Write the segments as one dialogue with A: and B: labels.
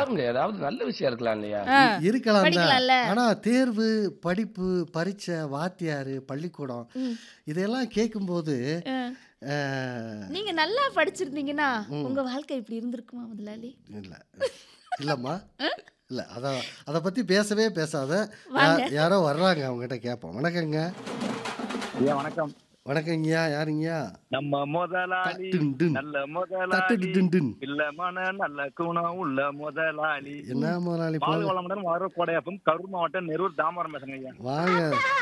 A: அவங்க ஏதாவது நல்ல விஷயம் இருக்கலாம் இல்லையா
B: ஆ,
C: இருக்கலாம் தான்
B: படிக்கலாம்ல
C: ஆனா தேர்வு படிப்பு பரீட்சை வாத்தியாரு பள்ளிக்கூடம்
B: ம்.
C: இதெல்லாம் கேட்கும்போது
B: ஆ.
C: அஹ்,
B: நீங்க நல்லா படிச்சிருந்தீங்கன்னா உங்க வாழ்க்கை இப்படி இருந்திருக்குமா முதலாளி
C: இல்ல இல்லம்மா இல்ல அத அதை பத்தி பேசவே பேசாத
B: வாங்க.
C: யா- யாரோ வர்றாங்க அவங்ககிட்ட கேட்போம் வணக்கங்க
D: ஐயா வணக்கம்
C: வணக்கங்கய்யா யாருங்கய்யா
D: நம்ம முதலாளி
C: டுன் டுன்.
D: நல்ல
C: தட்டு
D: முதலாளி
C: டுன் டுன்.
D: இல்ல மன நல்ல குணம் உள்ள முதலாளி
C: என்ன முதலாளி
D: பால்
C: போங்க
D: வளமுடன் மறுக்கோடையப்பம் கரூர் மாவட்டம் நெரூர் தாமரம் பேசுங்க ஐயா
C: வாங்க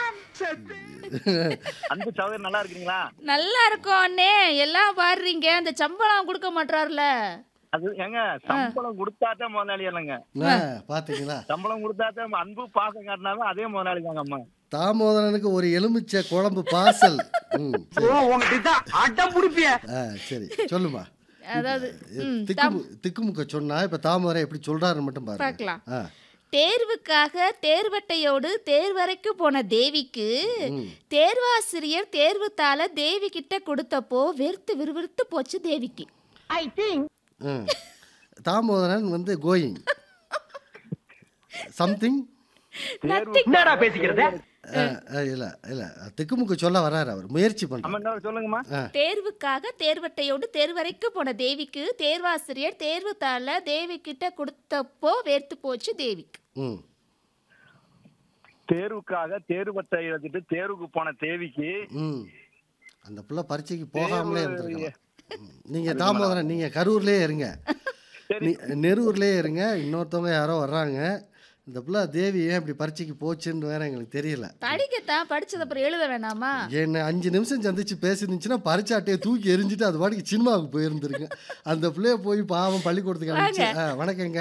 D: அன்பு சகோதரி நல்லா இருக்கீங்களா
B: நல்லா இருக்கும் அண்ணே எல்லாம் பாடுறீங்க அந்த சம்பளம் கொடுக்க மாட்டாருல
D: அது ஏங்க சம்பளம் கொடுத்தாதான் முதலாளி இல்லைங்க
C: என்ன, பாத்தீங்களா
D: சம்பளம் கொடுத்தாதான் அன்பு பாசம் காட்டினாலும் அதே முதலாளி தாங்க அம்மா
C: தாமோதரனுக்கு ஒரு எலுமிச்சை குழம்பு பார்சல் ம் சரி. ஆ, சரி சொல்லுமா
B: அதாவது ம்,
C: திக்கு திக்குமுக்க சொன்னா இப்ப தாமரை எப்படி சொல்றாருன்னு மட்டும் பாருங்க
B: பார்க்கலாம்
C: ஆ,
B: தேர்வுக்காக தேர்வட்டையோடு தேர்வறைக்கு போன தேவிக்கு
C: ம்.
B: தேர்வாசிரியர் தேர்வுத்தாள தேவி கிட்ட கொடுத்தப்போ வெறுத்து விறுவிறுத்து போச்சு தேவிக்கு
C: ம். தாமோதரன் வந்து கோயிங் சம்திங்
E: என்னடா பேசிக்கிறது
C: இல்ல இல்ல திக்குமுக்க சொல்ல வர்றாரு அவர் முயற்சி
D: அம்மா
C: பண்றாரு
D: இன்னொரு சொல்லுங்கம்மா
B: தேர்வுக்காக தேர்வட்டையோடு தேர்வறைக்கு போன தேவிக்கு தேர்வாசிரியர் தேர்வுத்தாள தேவி கிட்ட கொடுத்தப்போ வேர்த்து போச்சு தேவிக்கு
C: ம்
D: தேர்வுக்காக தேர்வத்தை எழுதிட்டு தேர்வுக்கு போன தேவிக்கு
C: ம் அந்த புள்ள பரீட்சைக்கு போகாமலே இருந்திருக்கலாம் ம். நீங்க தாமோதரன் நீங்க கரூர்லயே இருங்க நீ- நெரூர்லயே இருங்க இன்னொருத்தவங்க யாரோ வர்றாங்க இந்த புள்ள தேவி ஏன் இப்படி பரீட்சைக்கு போச்சுன்னு வேற எங்களுக்கு தெரியல
B: படிக்கத்தான் படிச்சது அப்புறம் எழுத வேணாமா
C: என்ன அஞ்சு நிமிஷம் சந்திச்சு பேசிருந்துச்சுன்னா பரிச்சாட்டையை தூக்கி எரிஞ்சிட்டு அது பாட்டுக்கு சினிமாவுக்கு போயிருந்துருங்க அந்த பிள்ளைய போய் பாவம் பள்ளிக்கூடத்துக்கு அனுப்பிச்சு ஆ, வணக்கங்க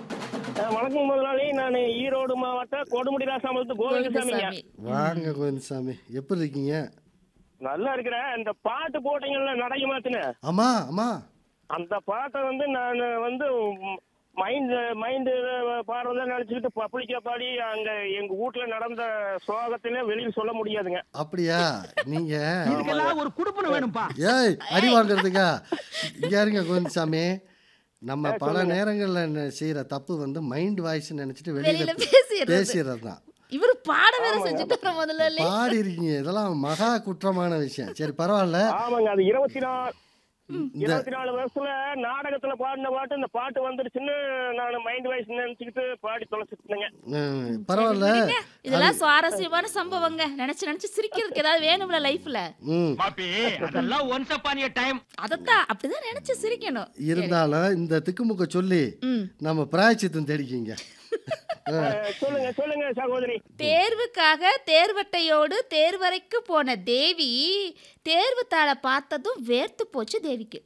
E: வணக்கம் முதலாளி நான் ஈரோடு மாவட்டம் கொடுமுடி ராசாமலத்து கோவிந்தசாமிங்க
B: கோவிந்தசாமி
C: வாங்க கோவிந்தசாமி எப்படி இருக்கீங்க
E: நல்லா இருக்கிறேன் இந்த பாட்டு போட்டீங்கல்ல நடைய மாத்துன்னு
C: அம்மா அம்மா
E: அந்த பாட்டை வந்து நான் வந்து மைண்ட் மைண்டு பாடுறத நினைச்சுக்கிட்டு பப்ளிக்கா பாடி அங்க எங்க வீட்டுல நடந்த சோகத்திலே வெளியில் சொல்ல முடியாதுங்க
C: அப்படியா நீங்க
F: இதுக்கெல்லாம் ஒரு குடுப்பன வேணும்பா
C: ஏய் அடி வாங்குறதுக்கா இங்க இருங்க கோவிந்தசாமி நம்ம பல நேரங்கள்ல என்ன செய்யற தப்பு வந்து மைண்ட் வாய்ஸ் நினைச்சிட்டு
B: வெளியில
C: வெளியில
B: பேசிடுறது
C: பேசிடுறது தான்
B: இவரு பாட வேற செஞ்சுட்டு முதல்ல
C: பாடி இருக்கீங்க இதெல்லாம் மகா குற்றமான விஷயம் சரி பரவாயில்ல
E: ஆமாங்க அது இருபத்தி நாலு இருபத்தி நாலு வருஷத்துல நாடகத்துல பாடின பாட்டு இந்த பாட்டு வந்துருச்சுன்னு நான் மைண்ட் வாய்ஸ் நினைச்சுக்கிட்டு பாடி தொலைச்சிட்டுங்க
C: ம், பரவாயில்ல
B: இதெல்லாம் சுவாரஸ்யமான சம்பவங்க நினைச்சு நினைச்சு சிரிக்கிறதுக்கு ஏதாவது வேணும்ல லைஃப்ல
C: ம்
F: பாப்பி அதெல்லாம் ஒன்ஸ் அப்பான் டைம்
B: அதத்தான் அப்படிதான் நினைச்சு சிரிக்கணும்
C: இருந்தாலும் இந்த திக்குமுக்க சொல்லி
B: ம்.
C: நம்ம பிராய்ச்சித்தம் தேடிக்கிங்க
E: சொல்லுங்க சொல்லுங்க சகோதரி
B: தேர்வுக்காக தேர்வட்டையோடு தேர்வறைக்கு போன தேவி தேர்வு தாளை பார்த்ததும் வேர்த்து போச்சு தேவிக்கு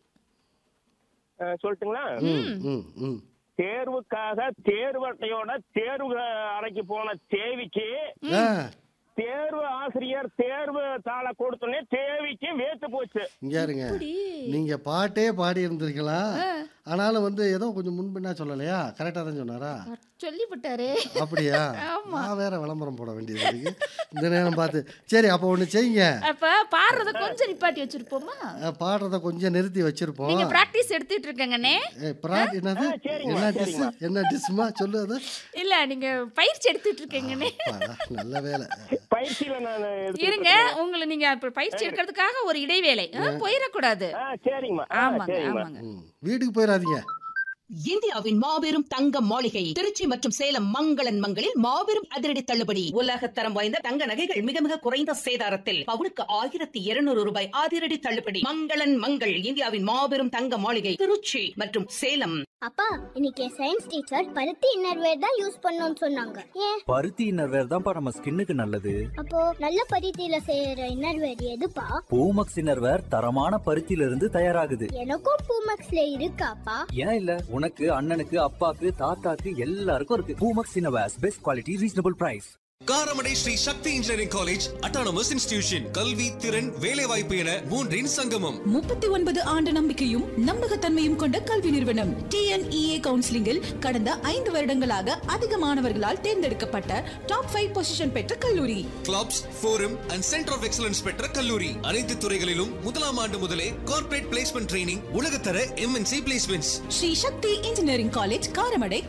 E: அஹ், சொல்லட்டுங்களா
C: ம் ம் ம்
E: தேர்வுக்காக தேர்வு அட்டையோட தேர்வு அறைக்கு போன தேவிக்கு
C: ஆ
E: தேர்வு ஆசிரியர் தேர்வு தாளை கொடுத்தோடனே தேவிக்கு வேத்து போச்சு
C: இங்க இருங்க
B: அப்படி
C: நீங்க பாட்டே பாடி இருந்திருக்கலாம் ஆனாலும் வந்து ஏதோ கொஞ்சம் முன்பின்னா சொல்லலையா கரெக்டா தான் சொன்னாரா
B: சொல்லி விட்டாரு
C: அப்படியா நான் வேற விளம்பரம் போட வேண்டியது இருக்கு இந்த நேரம் பார்த்து சரி அப்போ ஒண்ணு செய்யுங்க
B: அப்ப பாடுறத கொஞ்சம் நிப்பாட்டி வச்சிருப்போமா
C: அஹ், பாடுறத கொஞ்சம் நிறுத்தி வச்சிருப்போம்
B: நீங்க பிராக்டிஸ் எடுத்துட்டு இருக்கங்கண்ணே
C: ஏய், பிராட் என்னது
E: சரிங்கம்மா,
C: என்ன டிஸ் என்ன டிஸ்மா சொல்லு அது
B: இல்ல நீங்க பயிற்சி எடுத்துட்டு இருக்கீங்கண்ணே
C: அப்பாடா, நல்ல வேலை
E: பயிற்சியில நான் எடுத்துக்கிட்டு
B: இருங்க உங்களை நீங்க இப்ப பயிற்சி எடுக்கிறதுக்காக ஒரு இடைவேளை ஆ, போயிடக்கூடாது
E: ஆ, சரிங்கம்மா ஆ,
B: ஆமாங்க
E: சரிங்கம்மா
B: ஆமாங்க
C: ம், வீட்டுக்கு போயிடாதீங்க
G: இந்தியாவின் மாபெரும் தங்க மாளிகை திருச்சி மற்றும் சேலம் மங்களன் மங்களில் மாபெரும் அதிரடி தள்ளுபடி உலகத்தரம் வாய்ந்த தங்க நகைகள் மிக மிக குறைந்த சேதாரத்தில் பவுனுக்கு ஆயிரத்தி இருநூறு ரூபாய் அதிரடி தள்ளுபடி மங்களன் மங்கள் இந்தியாவின் மாபெரும் தங்க மாளிகை திருச்சி மற்றும் சேலம்
H: அப்பா இன்னைக்கு சயின்ஸ் டீச்சர் பருத்தி இன்னர்வேர் தான் யூஸ் பண்ணணும்னு சொன்னாங்க ஏன்
I: பருத்தி இன்னர்வேர் தான்ப்பா நம்ம ஸ்கின்னுக்கு நல்லது
H: அப்போ நல்ல பருத்தியில செய்யற இன்னர்வேர் எதுப்பா
I: பூமக்ஸ் இன்னர்வேர் தரமான பருத்தியில இருந்து தயாராகுது
H: எனக்கும் பூமக்ஸ்ல இருக்காப்பா
I: ஏன் இல்ல உனக்கு அண்ணனுக்கு அப்பாக்கு தாத்தாக்கு எல்லாருக்கும் இருக்கு Poomex innerwears best quality reasonable price
J: Karamadai Sri Sakthi engineering college autonomous institution கல்வி திறன் வேலைவாய்ப்பு என மூன்றின் சங்கமம்
G: முப்பத்தி ஒன்பது ஆண்டு நம்பிக்கையும் நம்பகத்தன்மையும் கொண்ட கல்வி நிறுவனம் டிஎன்இஏ கவுன்சிலிங்கில் கடந்த ஐந்து வருடங்களாக அதிக மாணவர்களால் தேர்ந்தெடுக்கப்பட்ட டாப் ஃபைவ் பொசிஷன் பெற்ற கல்லூரி
J: clubs forum and centre of excellence பெற்ற கல்லூரி அனைத்து துறைகளிலும் முதலாம் ஆண்டு முதலே கார்ப்பரேட் பிளேஸ்மெண்ட் ட்ரைனிங் உலகத்தர MNC placements
G: Sri Sakthi engineering college Karamadai